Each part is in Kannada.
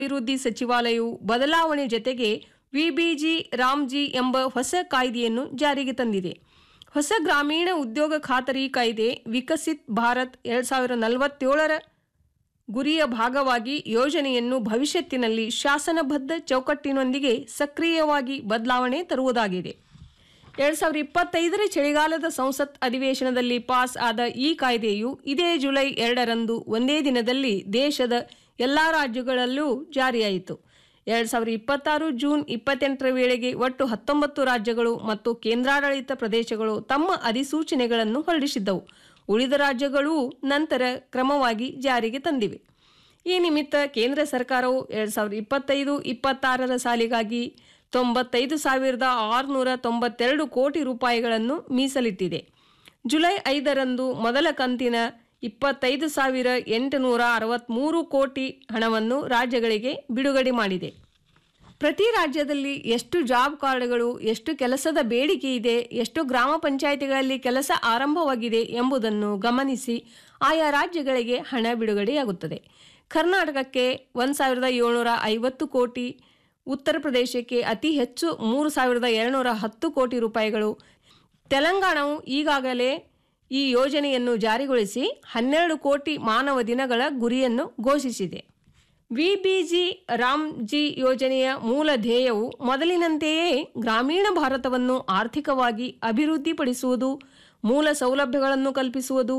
ಅಭಿವೃದ್ಧಿ ಸಚಿವಾಲಯವು ಬದಲಾವಣೆ ಜೊತೆಗೆ ವಿಬಿಜಿ ರಾಮ್ಜಿ ಎಂಬ ಹೊಸ ಕಾಯ್ದೆಯನ್ನು ಜಾರಿಗೆ ತಂದಿದೆ ಹೊಸ ಗ್ರಾಮೀಣ ಉದ್ಯೋಗ ಖಾತರಿ ಕಾಯ್ದೆ ವಿಕಸಿತ್ ಭಾರತ್ ಎರಡು ಸಾವಿರ ನಲವತ್ತೇಳರ ಗುರಿಯ ಭಾಗವಾಗಿ ಯೋಜನೆಯನ್ನು ಭವಿಷ್ಯತ್ತಿನಲ್ಲಿ ಶಾಸನಬದ್ಧ ಚೌಕಟ್ಟಿನೊಂದಿಗೆ ಸಕ್ರಿಯವಾಗಿ ಬದಲಾವಣೆ ತರುವುದಾಗಿದೆ ಎರಡು ಸಾವಿರದ ಇಪ್ಪತ್ತೈದರ ಚಳಿಗಾಲದ ಸಂಸತ್ ಅಧಿವೇಶನದಲ್ಲಿ ಪಾಸ್ ಆದ ಈ ಕಾಯ್ದೆಯು ಇದೇ ಜುಲೈ ಎರಡರಂದು ಒಂದೇ ದಿನದಲ್ಲಿ ದೇಶದ ಎಲ್ಲ ರಾಜ್ಯಗಳಲ್ಲೂ ಜಾರಿಯಾಯಿತು ಎರಡು ಸಾವಿರದ ಇಪ್ಪತ್ತಾರು ಜೂನ್ ಇಪ್ಪತ್ತೆಂಟರ ವೇಳೆಗೆ ಒಟ್ಟು ಹತ್ತೊಂಬತ್ತು ರಾಜ್ಯಗಳು ಮತ್ತು ಕೇಂದ್ರಾಡಳಿತ ಪ್ರದೇಶಗಳು ತಮ್ಮ ಅಧಿಸೂಚನೆಗಳನ್ನು ಹೊರಡಿಸಿದ್ದವು ಉಳಿದ ರಾಜ್ಯಗಳೂ ನಂತರ ಕ್ರಮವಾಗಿ ಜಾರಿಗೆ ತಂದಿವೆ ಈ ನಿಮಿತ್ತ ಕೇಂದ್ರ ಸರ್ಕಾರವು ಎರಡು ಸಾವಿರದ ಇಪ್ಪತ್ತೈದು ಇಪ್ಪತ್ತಾರರ ಸಾಲಿಗಾಗಿ ತೊಂಬತ್ತೈದು ಸಾವಿರದ ಆರುನೂರ ತೊಂಬತ್ತೆರಡು ಕೋಟಿ ರೂಪಾಯಿಗಳನ್ನು ಮೀಸಲಿಟ್ಟಿದೆ ಜುಲೈ ಐದರಂದು ಮೊದಲ ಕಂತಿನ ಇಪ್ಪತ್ತೈದು ಸಾವಿರ ಎಂಟುನೂರ ಅರವತ್ತ್ಮೂರು ಕೋಟಿ ಹಣವನ್ನು ರಾಜ್ಯಗಳಿಗೆ ಬಿಡುಗಡೆ ಮಾಡಿದೆ ಪ್ರತಿ ರಾಜ್ಯದಲ್ಲಿ ಎಷ್ಟು ಜಾಬ್ ಕಾರ್ಡ್ಗಳು ಎಷ್ಟು ಕೆಲಸದ ಬೇಡಿಕೆ ಇದೆ ಎಷ್ಟು ಗ್ರಾಮ ಪಂಚಾಯಿತಿಗಳಲ್ಲಿ ಕೆಲಸ ಆರಂಭವಾಗಿದೆ ಎಂಬುದನ್ನು ಗಮನಿಸಿ ಆಯಾ ರಾಜ್ಯಗಳಿಗೆ ಹಣ ಬಿಡುಗಡೆಯಾಗುತ್ತದೆ ಕರ್ನಾಟಕಕ್ಕೆ ಒಂದು ಸಾವಿರದ ಏಳ್ನೂರ ಐವತ್ತು ಕೋಟಿ ಉತ್ತರ ಪ್ರದೇಶಕ್ಕೆ ಅತಿ ಹೆಚ್ಚು ಮೂರು ಸಾವಿರದ ಎರಡುನೂರ ಹತ್ತು ಕೋಟಿ ರೂಪಾಯಿಗಳು ತೆಲಂಗಾಣವು ಈಗಾಗಲೇ ಈ ಯೋಜನೆಯನ್ನು ಜಾರಿಗೊಳಿಸಿ ಹನ್ನೆರಡು ಕೋಟಿ ಮಾನವ ದಿನಗಳ ಗುರಿಯನ್ನು ಘೋಷಿಸಿದೆ ವಿಬಿಜಿ ರಾಮ್ಜಿ ಯೋಜನೆಯ ಮೂಲ ಧ್ಯೇಯವು ಮೊದಲಿನಂತೆಯೇ ಗ್ರಾಮೀಣ ಭಾರತವನ್ನು ಆರ್ಥಿಕವಾಗಿ ಅಭಿವೃದ್ಧಿಪಡಿಸುವುದು ಮೂಲ ಸೌಲಭ್ಯಗಳನ್ನು ಕಲ್ಪಿಸುವುದು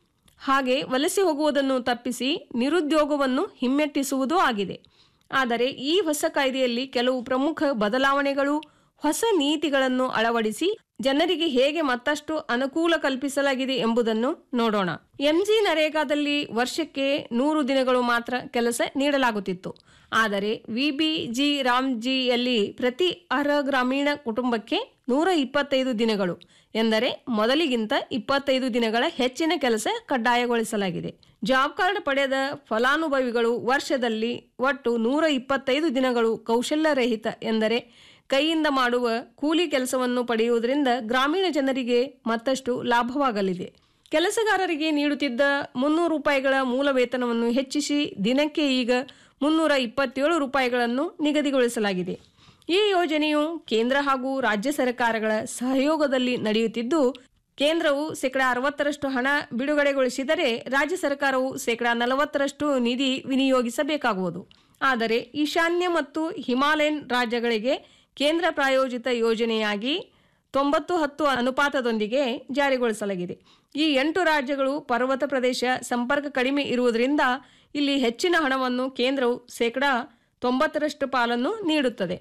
ಹಾಗೆ ವಲಸೆ ಹೋಗುವುದನ್ನು ತಪ್ಪಿಸಿ ನಿರುದ್ಯೋಗವನ್ನು ಹಿಮ್ಮೆಟ್ಟಿಸುವುದೂ ಆಗಿದೆ ಆದರೆ ಈ ಹೊಸ ಕಾಯ್ದೆಯಲ್ಲಿ ಕೆಲವು ಪ್ರಮುಖ ಬದಲಾವಣೆಗಳು ಹೊಸ ನೀತಿಗಳನ್ನು ಅಳವಡಿಸಿ ಜನರಿಗೆ ಹೇಗೆ ಮತ್ತಷ್ಟು ಅನುಕೂಲ ಕಲ್ಪಿಸಲಾಗಿದೆ ಎಂಬುದನ್ನು ನೋಡೋಣ ಎಂಜಿ ನರೇಗಾದಲ್ಲಿ ವರ್ಷಕ್ಕೆ ನೂರು ದಿನಗಳು ಮಾತ್ರ ಕೆಲಸ ನೀಡಲಾಗುತ್ತಿತ್ತು ಆದರೆ ವಿಬಿಜಿ ರಾಮ್ಜಿಯಲ್ಲಿ ಪ್ರತಿ ಅರ್ಹ ಗ್ರಾಮೀಣ ಕುಟುಂಬಕ್ಕೆ ನೂರ ಇಪ್ಪತ್ತೈದು ದಿನಗಳು ಎಂದರೆ ಮೊದಲಿಗಿಂತ ಇಪ್ಪತ್ತೈದು ದಿನಗಳ ಹೆಚ್ಚಿನ ಕೆಲಸ ಕಡ್ಡಾಯಗೊಳಿಸಲಾಗಿದೆ ಜಾಬ್ ಕಾರ್ಡ್ ಪಡೆದ ಫಲಾನುಭವಿಗಳು ವರ್ಷದಲ್ಲಿ ಒಟ್ಟು ನೂರ ಇಪ್ಪತ್ತೈದು ದಿನಗಳು ಕೌಶಲ್ಯರಹಿತ ಎಂದರೆ ಕೈಯಿಂದ ಮಾಡುವ ಕೂಲಿ ಕೆಲಸವನ್ನು ಪಡೆಯುವುದರಿಂದ ಗ್ರಾಮೀಣ ಜನರಿಗೆ ಮತ್ತಷ್ಟು ಲಾಭವಾಗಲಿದೆ ಕೆಲಸಗಾರರಿಗೆ ನೀಡುತ್ತಿದ್ದ ಮುನ್ನೂರು ರೂಪಾಯಿಗಳ ಮೂಲ ವೇತನವನ್ನು ಹೆಚ್ಚಿಸಿ ದಿನಕ್ಕೆ ಈಗ ಮುನ್ನೂರ ಇಪ್ಪತ್ತೇಳು ರೂಪಾಯಿಗಳನ್ನು ನಿಗದಿಗೊಳಿಸಲಾಗಿದೆ ಈ ಯೋಜನೆಯು ಕೇಂದ್ರ ಹಾಗೂ ರಾಜ್ಯ ಸರ್ಕಾರಗಳ ಸಹಯೋಗದಲ್ಲಿ ನಡೆಯುತ್ತಿದ್ದು ಕೇಂದ್ರವು ಶೇಕಡ ಅರವತ್ತರಷ್ಟು ಹಣ ಬಿಡುಗಡೆಗೊಳಿಸಿದರೆ ರಾಜ್ಯ ಸರ್ಕಾರವು ಶೇಕಡ ನಲವತ್ತರಷ್ಟು ನಿಧಿ ವಿನಿಯೋಗಿಸಬೇಕಾಗುವುದು ಆದರೆ ಈಶಾನ್ಯ ಮತ್ತು ಹಿಮಾಲಯನ್ ರಾಜ್ಯಗಳಿಗೆ ಕೇಂದ್ರ ಪ್ರಾಯೋಜಿತ ಯೋಜನೆಯಾಗಿ ತೊಂಬತ್ತು ಹತ್ತು ಅನುಪಾತದೊಂದಿಗೆ ಜಾರಿಗೊಳಿಸಲಾಗಿದೆ ಈ ಎಂಟು ರಾಜ್ಯಗಳು ಪರ್ವತ ಪ್ರದೇಶ ಸಂಪರ್ಕ ಕಡಿಮೆ ಇರುವುದರಿಂದ ಇಲ್ಲಿ ಹೆಚ್ಚಿನ ಹಣವನ್ನು ಕೇಂದ್ರವು ಶೇಕಡ ತೊಂಬತ್ತರಷ್ಟು ಪಾಲನ್ನು ನೀಡುತ್ತದೆ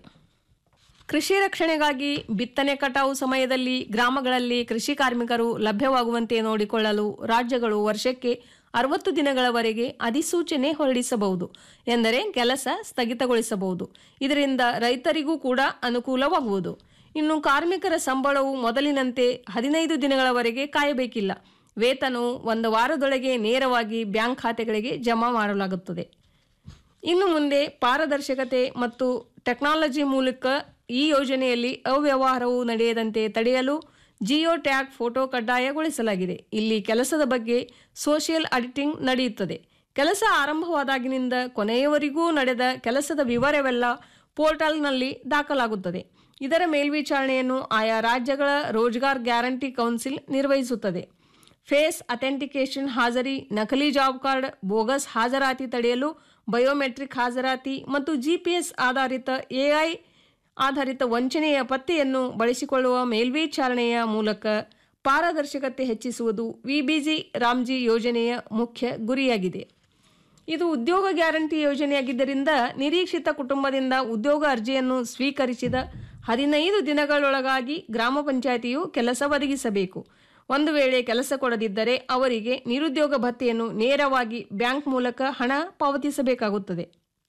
ಕೃಷಿ ರಕ್ಷಣೆಗಾಗಿ ಬಿತ್ತನೆ ಕಟಾವು ಸಮಯದಲ್ಲಿ ಗ್ರಾಮಗಳಲ್ಲಿ ಕೃಷಿ ಕಾರ್ಮಿಕರು ಲಭ್ಯವಾಗುವಂತೆ ನೋಡಿಕೊಳ್ಳಲು ರಾಜ್ಯಗಳು ವರ್ಷಕ್ಕೆ ಅರವತ್ತು ದಿನಗಳವರೆಗೆ ಅಧಿಸೂಚನೆ ಹೊರಡಿಸಬಹುದು ಎಂದರೆ ಕೆಲಸ ಸ್ಥಗಿತಗೊಳಿಸಬಹುದು ಇದರಿಂದ ರೈತರಿಗೂ ಕೂಡ ಅನುಕೂಲವಾಗುವುದು ಇನ್ನು ಕಾರ್ಮಿಕರ ಸಂಬಳವು ಮೊದಲಿನಂತೆ ಹದಿನೈದು ದಿನಗಳವರೆಗೆ ಕಾಯಬೇಕಿಲ್ಲ ವೇತನವು ಒಂದು ವಾರದೊಳಗೆ ನೇರವಾಗಿ ಬ್ಯಾಂಕ್ ಖಾತೆಗಳಿಗೆ ಜಮಾ ಮಾಡಲಾಗುತ್ತದೆ ಇನ್ನು ಮುಂದೆ ಪಾರದರ್ಶಕತೆ ಮತ್ತು ಟೆಕ್ನಾಲಜಿ ಮೂಲಕ ಈ ಯೋಜನೆಯಲ್ಲಿ ಅವ್ಯವಹಾರವು ನಡೆಯದಂತೆ ತಡೆಯಲು ಜಿಯೋ ಟ್ಯಾಗ್ ಫೋಟೋ ಕಡ್ಡಾಯಗೊಳಿಸಲಾಗಿದೆ ಇಲ್ಲಿ ಕೆಲಸದ ಬಗ್ಗೆ ಸೋಷಿಯಲ್ ಆಡಿಟಿಂಗ್ ನಡೆಯುತ್ತದೆ ಕೆಲಸ ಆರಂಭವಾದಾಗಿನಿಂದ ಕೊನೆಯವರೆಗೂ ನಡೆದ ಕೆಲಸದ ವಿವರವೆಲ್ಲ ಪೋರ್ಟಲ್ನಲ್ಲಿ ದಾಖಲಾಗುತ್ತದೆ ಇದರ ಮೇಲ್ವಿಚಾರಣೆಯನ್ನು ಆಯಾ ರಾಜ್ಯಗಳ ರೋಜ್ಗಾರ್ ಗ್ಯಾರಂಟಿ ಕೌನ್ಸಿಲ್ ನಿರ್ವಹಿಸುತ್ತದೆ ಫೇಸ್ ಅಥೆಂಟಿಕೇಷನ್ ಹಾಜರಿ ನಕಲಿ ಜಾಬ್ ಕಾರ್ಡ್ ಬೋಗಸ್ ಹಾಜರಾತಿ ತಡೆಯಲು ಬಯೋಮೆಟ್ರಿಕ್ ಹಾಜರಾತಿ ಮತ್ತು ಜಿಪಿಎಸ್ ಆಧಾರಿತ ಎಐ ಆಧಾರಿತ ವಂಚನೆಯ ಪತ್ತೆಯನ್ನು ಬಳಸಿಕೊಳ್ಳುವ ಮೇಲ್ವಿಚಾರಣೆಯ ಮೂಲಕ ಪಾರದರ್ಶಕತೆ ಹೆಚ್ಚಿಸುವುದು ವಿಬಿಜಿ ರಾಮ್ಜಿ ಯೋಜನೆಯ ಮುಖ್ಯ ಗುರಿಯಾಗಿದೆ ಇದು ಉದ್ಯೋಗ ಗ್ಯಾರಂಟಿ ಯೋಜನೆಯಾಗಿದ್ದರಿಂದ ನಿರೀಕ್ಷಿತ ಕುಟುಂಬದಿಂದ ಉದ್ಯೋಗ ಅರ್ಜಿಯನ್ನು ಸ್ವೀಕರಿಸಿದ ಹದಿನೈದು ದಿನಗಳೊಳಗಾಗಿ ಗ್ರಾಮ ಪಂಚಾಯಿತಿಯು ಕೆಲಸ ಒದಗಿಸಬೇಕು ಒಂದು ವೇಳೆ ಕೆಲಸ ಕೊಡದಿದ್ದರೆ ಅವರಿಗೆ ನಿರುದ್ಯೋಗ ಭತ್ಯೆಯನ್ನು ನೇರವಾಗಿ ಬ್ಯಾಂಕ್ ಮೂಲಕ ಹಣ ಪಾವತಿಸಬೇಕಾಗುತ್ತದೆ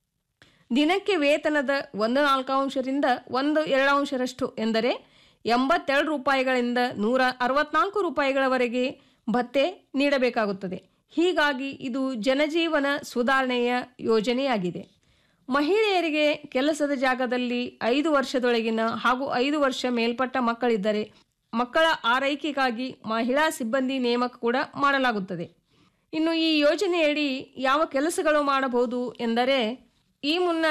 ದಿನಕ್ಕೆ ವೇತನದ ಒಂದು ನಾಲ್ಕಾಂಶರಿಂದ ಒಂದು ಎರಡಾಂಶರಷ್ಟು ಎಂದರೆ ಎಂಬತ್ತೆರಡು ರೂಪಾಯಿಗಳಿಂದ ನೂರ ಅರವತ್ನಾಲ್ಕು ರೂಪಾಯಿಗಳವರೆಗೆ ಭತ್ಯೆ ನೀಡಬೇಕಾಗುತ್ತದೆ ಹೀಗಾಗಿ ಇದು ಜನಜೀವನ ಸುಧಾರಣೆಯ ಯೋಜನೆಯಾಗಿದೆ ಮಹಿಳೆಯರಿಗೆ ಕೆಲಸದ ಜಾಗದಲ್ಲಿ ಐದು ವರ್ಷದೊಳಗಿನ ಹಾಗೂ ಐದು ವರ್ಷ ಮೇಲ್ಪಟ್ಟ ಮಕ್ಕಳಿದ್ದರೆ ಮಕ್ಕಳ ಆರೈಕೆಗಾಗಿ ಮಹಿಳಾ ಸಿಬ್ಬಂದಿ ನೇಮಕ ಕೂಡ ಮಾಡಲಾಗುತ್ತದೆ ಇನ್ನು ಈ ಯೋಜನೆಯಡಿ ಯಾವ ಕೆಲಸಗಳು ಮಾಡಬಹುದು ಎಂದರೆ ಈ ಮುನ್ನ